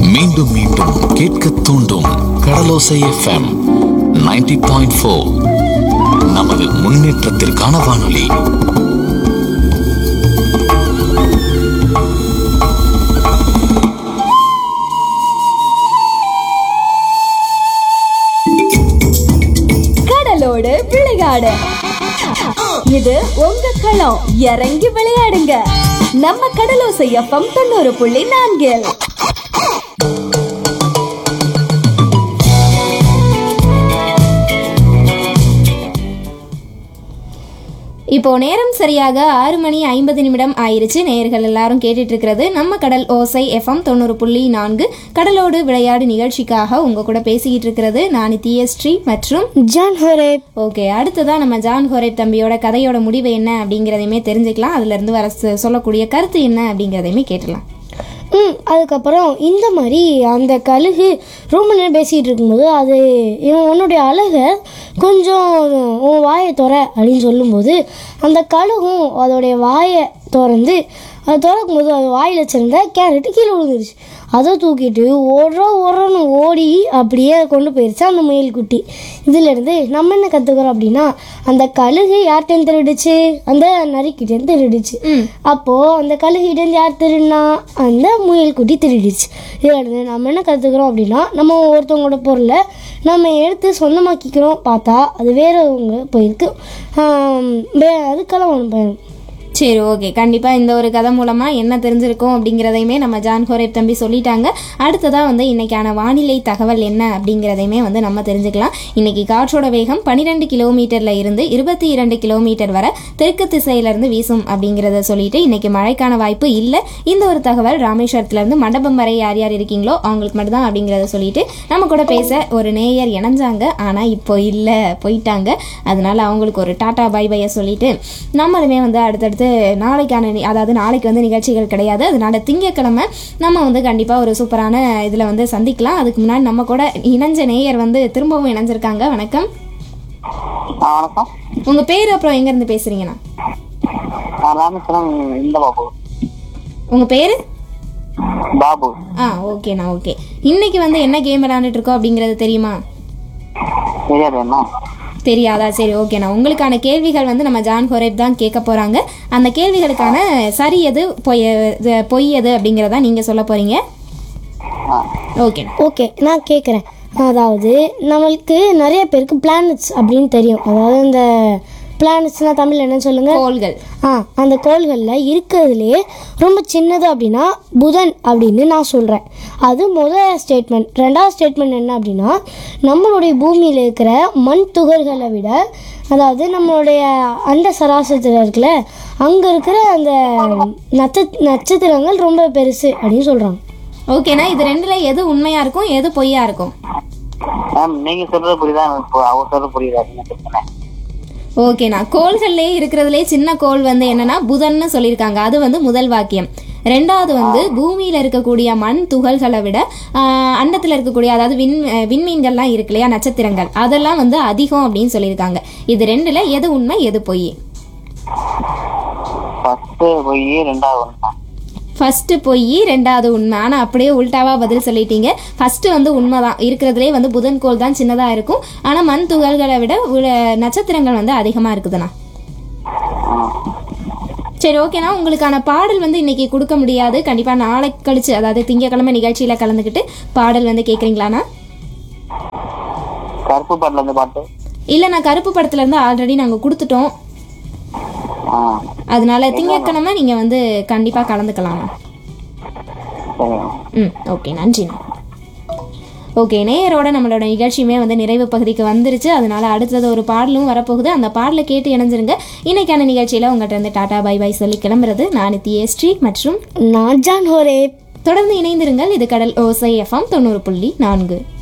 மீண்டும் மீண்டும் கேட்க தூண்டும் கடலோசை எஃப்எம் 90.4 பாயிண்ட் ஃபோர் நமது முன்னேற்றத்திற்கான வானொலி கடலோடு விளையாடு இது உங்க களம் இறங்கி விளையாடுங்க நம்ம கடலோசை எஃப்எம் தொண்ணூறு புள்ளி நான்கில் இப்போ நேரம் சரியாக ஆறு மணி ஐம்பது நிமிடம் ஆயிருச்சு நேயர்கள் எல்லாரும் கேட்டுட்டு இருக்கிறது நம்ம கடல் ஓசை எஃப்எம் தொண்ணூறு புள்ளி நான்கு கடலோடு விளையாடு நிகழ்ச்சிக்காக உங்க கூட பேசிக்கிட்டு இருக்கிறது நான் ஸ்ரீ மற்றும் ஜான் ஹோரேப் ஓகே அடுத்ததான் நம்ம ஜான் ஹோரேப் தம்பியோட கதையோட முடிவு என்ன அப்படிங்கிறதையுமே தெரிஞ்சுக்கலாம் அதுல இருந்து வர சொ- சொல்லக்கூடிய கருத்து என்ன அப்படிங்கிறதையுமே கேட்டலாம் ம் அதுக்கப்புறம் இந்த மாதிரி அந்த கழுகு ரொம்ப நேரம் பேசிகிட்டு இருக்கும்போது அது இவன் உன்னுடைய அழகை கொஞ்சம் உன் வாயை துற அப்படின்னு சொல்லும்போது அந்த கழுகும் அதோடைய வாயை திறந்து அது திறக்கும் போது அது வாயில் வச்சிருந்த கேரட்டு கீழே விழுந்துருச்சு அதை தூக்கிட்டு ஓடுற ஓடுறன்னு ஓடி அப்படியே கொண்டு போயிருச்சு அந்த முயல் குட்டி இதிலேருந்து நம்ம என்ன கற்றுக்குறோம் அப்படின்னா அந்த கழுகு யார்கிட்ட திருடுச்சு அந்த நரிக்கிட்டேருந்து திருடுச்சு அப்போது அந்த கழுகிட்டேருந்து யார் திருடினா அந்த முயல் குட்டி திருடிடுச்சு இதிலேருந்து நம்ம என்ன கற்றுக்குறோம் அப்படின்னா நம்ம ஒருத்தவங்களோட பொருளை நம்ம எடுத்து சொந்தமாக்கிக்கிறோம் பார்த்தா அது வேறவங்க போயிருக்கு ஆம், வே- அதுக்கெல்லாம் ஒன்று பயணம் சரி ஓகே கண்டிப்பாக இந்த ஒரு கதை மூலமாக என்ன தெரிஞ்சிருக்கும் அப்படிங்கிறதையுமே நம்ம ஜான் ஹோரேப் தம்பி சொல்லிட்டாங்க அடுத்ததாக வந்து இன்னைக்கான வானிலை தகவல் என்ன அப்படிங்கிறதையுமே வந்து நம்ம தெரிஞ்சுக்கலாம் இன்னைக்கு காற்றோட வேகம் பன்னிரெண்டு கிலோமீட்டரில் இருந்து இருபத்தி இரண்டு கிலோமீட்டர் வரை தெற்கு திசையிலேருந்து வீசும் அப்படிங்கிறத சொல்லிட்டு இன்னைக்கு மழைக்கான வாய்ப்பு இல்லை இந்த ஒரு தகவல் ராமேஸ்வரத்துலேருந்து மண்டபம் வரை யார் யார் இருக்கீங்களோ அவங்களுக்கு மட்டும்தான் அப்படிங்கிறத சொல்லிட்டு நம்ம கூட பேச ஒரு நேயர் இணைஞ்சாங்க ஆனால் இப்போ இல்லை போயிட்டாங்க அதனால அவங்களுக்கு ஒரு டாடா பை பையை சொல்லிட்டு நம்மளுமே வந்து அடுத்தடுத்து நாளைக்கான நி- அதாவது நாளைக்கு வந்து நிகழ்ச்சிகள் கிடையாது அதனால திங்கட்கிழமை நம்ம வந்து கண்டிப்பாக ஒரு சூப்பரான இதில் வந்து சந்திக்கலாம் அதுக்கு முன்னாடி நம்ம கூட இணைஞ்ச நேயர் வந்து திரும்பவும் இணைஞ்சிருக்காங்க வணக்கம் ஆ வணக்கம் உங்கள் பேர் அப்புறம் எங்கேருந்து பேசுகிறீங்கண்ணா நான் ராமேஸ்வரம் இந்த பாபு உங்கள் பேர் பாபு ஆ ஓகேண்ணா ஓகே இன்னைக்கு வந்து என்ன கேம் விளையாண்டுட்டு இருக்கோம் அப்படிங்கிறது தெரியுமா தெரியாது என்ன தெரியாதா சரி ஓகேண்ணா உங்களுக்கான கேள்விகள் வந்து நம்ம ஜான் ஹொரேப் தான் கேட்க போகிறாங்க அந்த கேள்விகளுக்கான சரி எது பொய் இது பொய் எது அப்படிங்கிறத நீங்கள் சொல்ல போகிறீங்க ஓகேண்ணா ஓகே நான் கேட்குறேன் அதாவது நம்மளுக்கு நிறைய பேருக்கு பிளானட்ஸ் அப்படின்னு தெரியும் அதாவது இந்த பிளானட்ஸ்னால் தமிழ் என்ன சொல்லுங்க கோள்கள் ஆ அந்த கோள்களில் இருக்கிறதுலே ரொம்ப சின்னது அப்படின்னா புதன் அப்படின்னு நான் சொல்கிறேன் அது முதல் ஸ்டேட்மெண்ட் ரெண்டாவது ஸ்டேட்மெண்ட் என்ன அப்படின்னா நம்மளுடைய பூமியில் இருக்கிற மண் துகள்களை விட அதாவது நம்மளுடைய அண்ட சராசரத்தில் இருக்குல்ல அங்கே இருக்கிற அந்த நட்ச நட்சத்திரங்கள் ரொம்ப பெருசு அப்படின்னு சொல்கிறாங்க ஓகேண்ணா இது ரெண்டுல எது உண்மையா இருக்கும் எது பொய்யா இருக்கும் மேம் நீங்க சொல்றது புரியுதா எனக்கு பு- அவர் சொல்றது புரியுதா நீங்க பிரச்சனை ஓகேண்ணா கோள்கள்லே இருக்கிறதுலே சின்ன கோள் வந்து என்னன்னா புதன்னு சொல்லியிருக்காங்க அது வந்து முதல் வாக்கியம் ரெண்டாவது வந்து பூமியில இருக்கக்கூடிய மண் துகள்களை விட ஆஹ், அண்டத்துல இருக்கக்கூடிய அதாவது விண் அஹ், விண்மீன்கள்லாம் இருக்கு இல்லையா நட்சத்திரங்கள் அதெல்லாம் வந்து அதிகம் அப்படின்னு சொல்லியிருக்காங்க இது ரெண்டுல எது உண்மை எது பொய் ஃபர்ஸ்ட் போய் ரெண்டாவது ஒண்ணா ஃபர்ஸ்ட் பொய் ரெண்டாவது உண்மை ஆனால் அப்படியே உல்டாவா பதில் சொல்லிட்டீங்க ஃபர்ஸ்ட் வந்து உண்மைதான் இருக்கிறதுலே வந்து புதன் கோள் தான் சின்னதாக இருக்கும் ஆனால் மண் துகள்களை விட உல- நட்சத்திரங்கள் வந்து அதிகமாக இருக்குதுண்ணா சரி ஓகேண்ணா உங்களுக்கான பாடல் வந்து இன்னைக்கு கொடுக்க முடியாது கண்டிப்பாக நாளைக்கு கழிச்சு அதாவது திங்கக்கிழமை நிகழ்ச்சியில் கலந்துக்கிட்டு பாடல் வந்து கேட்குறீங்களாண்ணா கருப்பு பாட்டுல இருந்து பாட்டு இல்லை நான் கருப்பு படத்துல இருந்து ஆல்ரெடி நாங்கள் கொடுத்துட்டோம் ஆ அதனால திங்கக்கிழமை நீங்கள் வந்து கண்டிப்பாக கலந்துக்கலாம்ண்ணா சரி ம் ஓகே நன்றிண்ணா ஓகே நேயரோட நம்மளோட நிகழ்ச்சியுமே வந்து நிறைவு பகுதிக்கு வந்துருச்சு அதனால அடுத்தது ஒரு பாடலும் வரப்போகுது அந்த பாடலை கேட்டு இணைஞ்சிருங்க இன்னைக்கான நிகழ்ச்சியில் உங்கள்கிட்ட இருந்து டாடா பை பை சொல்லி கிளம்புறது நான் ஸ்ரீ மற்றும் நான் ஜான் ஹோரேப் தொடர்ந்து இணைந்திருங்கள் இது கடல் ஓசை எஃப்எம் தொண்ணூறு புள்ளி நான்கு